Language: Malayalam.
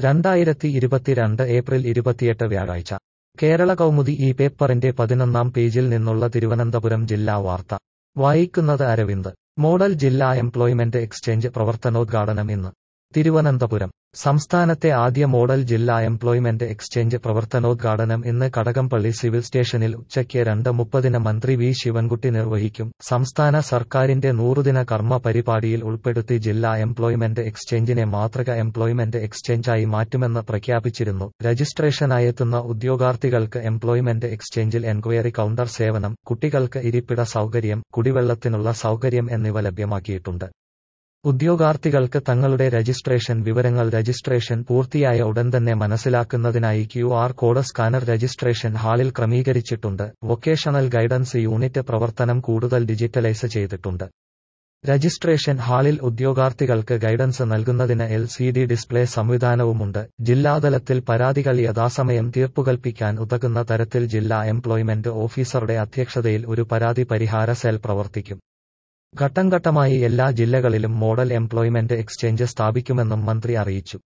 രണ്ടായിരത്തി ഇരുപത്തിരണ്ട് ഏപ്രിൽ ഇരുപത്തിയെട്ട് വ്യാഴാഴ്ച കേരള കൗമുദി ഈ പേപ്പറിന്റെ പതിനൊന്നാം പേജിൽ നിന്നുള്ള തിരുവനന്തപുരം ജില്ലാ വാർത്ത വായിക്കുന്നത് അരവിന്ദ് മോഡൽ ജില്ലാ എംപ്ലോയ്മെന്റ് എക്സ്ചേഞ്ച് പ്രവർത്തനോദ്ഘാടനം ഇന്ന് തിരുവനന്തപുരം സംസ്ഥാനത്തെ ആദ്യ മോഡൽ ജില്ലാ എംപ്ലോയ്മെന്റ് എക്സ്ചേഞ്ച് പ്രവർത്തനോദ്ഘാടനം ഇന്ന് കടകംപള്ളി സിവിൽ സ്റ്റേഷനിൽ ഉച്ചയ്ക്ക് രണ്ട് മുപ്പതിന് മന്ത്രി വി ശിവൻകുട്ടി നിർവഹിക്കും സംസ്ഥാന സർക്കാരിന്റെ നൂറുദിന കർമ്മ പരിപാടിയിൽ ഉൾപ്പെടുത്തി ജില്ലാ എംപ്ലോയ്മെന്റ് എക്സ്ചേഞ്ചിനെ മാതൃക എംപ്ലോയ്മെന്റ് എക്സ്ചേഞ്ചായി മാറ്റുമെന്ന് പ്രഖ്യാപിച്ചിരുന്നു രജിസ്ട്രേഷനായെത്തുന്ന ഉദ്യോഗാർത്ഥികൾക്ക് എംപ്ലോയ്മെന്റ് എക്സ്ചേഞ്ചിൽ എൻക്വയറി കൗണ്ടർ സേവനം കുട്ടികൾക്ക് ഇരിപ്പിട സൗകര്യം കുടിവെള്ളത്തിനുള്ള സൗകര്യം എന്നിവ ലഭ്യമാക്കിയിട്ടുണ്ട് ഉദ്യോഗാർത്ഥികൾക്ക് തങ്ങളുടെ രജിസ്ട്രേഷൻ വിവരങ്ങൾ രജിസ്ട്രേഷൻ പൂർത്തിയായ ഉടൻ തന്നെ മനസ്സിലാക്കുന്നതിനായി Q R code scanner registration ഹാളിൽ ക്രമീകരിച്ചിട്ടുണ്ട് വൊക്കേഷണൽ ഗൈഡൻസ് യൂണിറ്റ് പ്രവർത്തനം കൂടുതൽ ഡിജിറ്റലൈസ് ചെയ്തിട്ടുണ്ട് രജിസ്ട്രേഷൻ ഹാളിൽ ഉദ്യോഗാർത്ഥികൾക്ക് ഗൈഡൻസ് നൽകുന്നതിന് എൽ സി ഡി ഡിസ്പ്ലേ സംവിധാനവുമുണ്ട് ജില്ലാതലത്തിൽ പരാതികൾ യഥാസമയം തീർപ്പുകൽപ്പിക്കാൻ ഉതകുന്ന തരത്തിൽ ജില്ലാ എംപ്ലോയ്മെന്റ് ഓഫീസറുടെ അധ്യക്ഷതയിൽ ഒരു പരാതി പരിഹാര സെൽ പ്രവർത്തിക്കും ഘട്ടംഘട്ടമായി എല്ലാ ജില്ലകളിലും മോഡൽ എംപ്ലോയ്മെന്റ് എക്സ്ചേഞ്ച് സ്ഥാപിക്കുമെന്നും മന്ത്രി അറിയിച്ചു